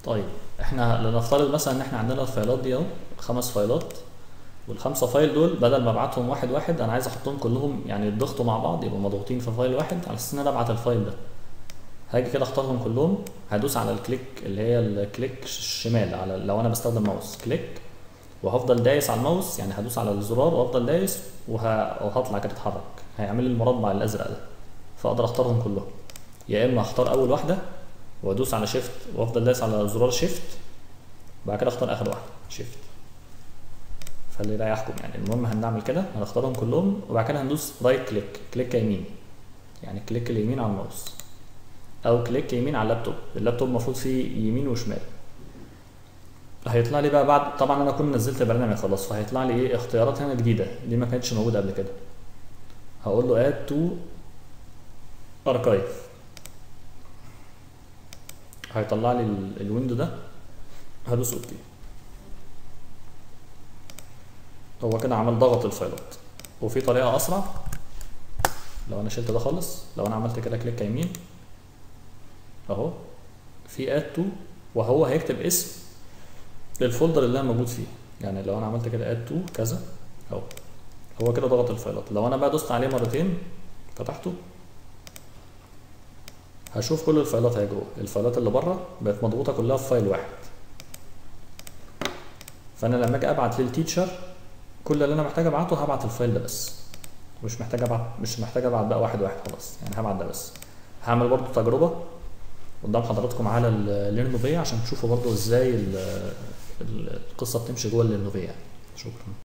طيب احنا لنفترض مثلا ان احنا عندنا الفايلات دي اهو خمس فايلات والخمسه فايل دول بدل ما ابعتهم واحد واحد انا عايز احطهم كلهم يعني يتضغطوا مع بعض يبقوا مضغوطين في فايل واحد على اساس ان انا ابعت الفايل ده هاجي كده اختارهم كلهم هدوس على الكليك اللي هي الكليك الشمال على لو انا بستخدم ماوس كليك وهفضل دايس على الماوس يعني هدوس على الزرار وافضل دايس وه... وهطلع كده اتحرك هيعمل لي المربع الازرق ده فاقدر اختارهم كلهم يا اما اختار اول واحده وادوس على شيفت وافضل دايس على زرار شيفت وبعد كده اختار اخر واحده شيفت فاللي يريحكم يعني المهم هنعمل كده هنختارهم كلهم وبعد كده هندوس رايت كليك كليك يمين يعني كليك اليمين على الماوس او كليك يمين على اللابتوب اللابتوب المفروض فيه يمين وشمال هيطلع لي بقى بعد طبعا انا كنت نزلت البرنامج خلاص فهيطلع لي ايه اختيارات هنا جديده دي ما كانتش موجوده قبل كده هقول له اد تو اركايف هيطلع لي ال- الويندو ده هدوس اوكي هو كده عمل ضغط الفايلات وفي طريقه اسرع لو انا شلت ده خالص لو انا عملت كده كليك يمين اهو في اد تو وهو هيكتب اسم للفولدر اللي انا موجود فيه يعني لو انا عملت كده اد تو كذا اهو هو كده ضغط الفايلات لو انا بقى دوست عليه مرتين فتحته هشوف كل الفايلات هي جوه الفايلات اللي بره بقت مضغوطه كلها في فايل واحد فانا لما اجي ابعت للتيتشر كل اللي انا محتاج ابعته هبعت الفايل ده بس مش محتاج ابعت مش محتاج ابعت بقى واحد واحد خلاص يعني هبعت ده بس هعمل برضو تجربه قدام حضراتكم على الليرنوفيا عشان تشوفوا برضو ازاي ال- ال- القصه بتمشي جوه الليرنوفيا شكرا